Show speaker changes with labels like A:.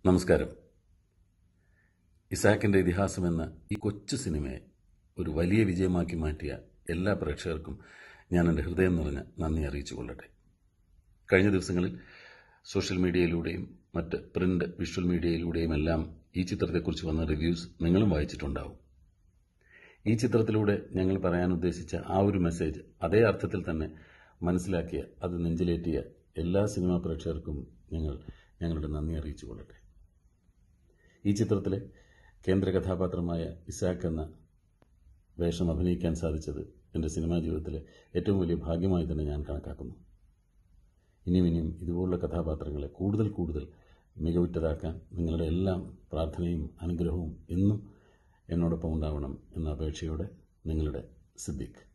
A: നമസ്കാരം ഇസാക്കിന്റെ ഇതിഹാസം എന്ന ഈ കൊച്ചു സിനിമയെ ഒരു വലിയ വിജയമാക്കി മാറ്റിയ എല്ലാ പ്രേക്ഷകർക്കും ഞാൻ എൻ്റെ ഹൃദയം നിറഞ്ഞ നന്ദി അറിയിച്ചു കൊള്ളട്ടെ കഴിഞ്ഞ ദിവസങ്ങളിൽ സോഷ്യൽ മീഡിയയിലൂടെയും മറ്റ് പ്രിന്റ് വിഷ്വൽ മീഡിയയിലൂടെയും എല്ലാം ഈ ചിത്രത്തെക്കുറിച്ച് വന്ന റിവ്യൂസ് നിങ്ങളും വായിച്ചിട്ടുണ്ടാവും ഈ ചിത്രത്തിലൂടെ ഞങ്ങൾ പറയാൻ ഉദ്ദേശിച്ച ആ ഒരു മെസ്സേജ് അതേ അർത്ഥത്തിൽ തന്നെ മനസ്സിലാക്കിയ അത് നെഞ്ചിലേറ്റിയ എല്ലാ സിനിമാ പ്രേക്ഷകർക്കും ഞങ്ങൾ ഞങ്ങളുടെ നന്ദി അറിയിച്ചു കൊള്ളട്ടെ ഈ ചിത്രത്തിലെ കേന്ദ്ര കഥാപാത്രമായ ഇസാക്ക് എന്ന വേഷം അഭിനയിക്കാൻ സാധിച്ചത് എൻ്റെ സിനിമാ ജീവിതത്തിലെ ഏറ്റവും വലിയ ഭാഗ്യമായി തന്നെ ഞാൻ കണക്കാക്കുന്നു ഇനിയും ഇനിയും ഇതുപോലുള്ള കഥാപാത്രങ്ങളെ കൂടുതൽ കൂടുതൽ മികവുറ്റതാക്കാൻ നിങ്ങളുടെ എല്ലാം പ്രാർത്ഥനയും അനുഗ്രഹവും എന്നും എന്നോടൊപ്പം ഉണ്ടാവണം എന്ന അപേക്ഷയോടെ നിങ്ങളുടെ സിദ്ദിഖ്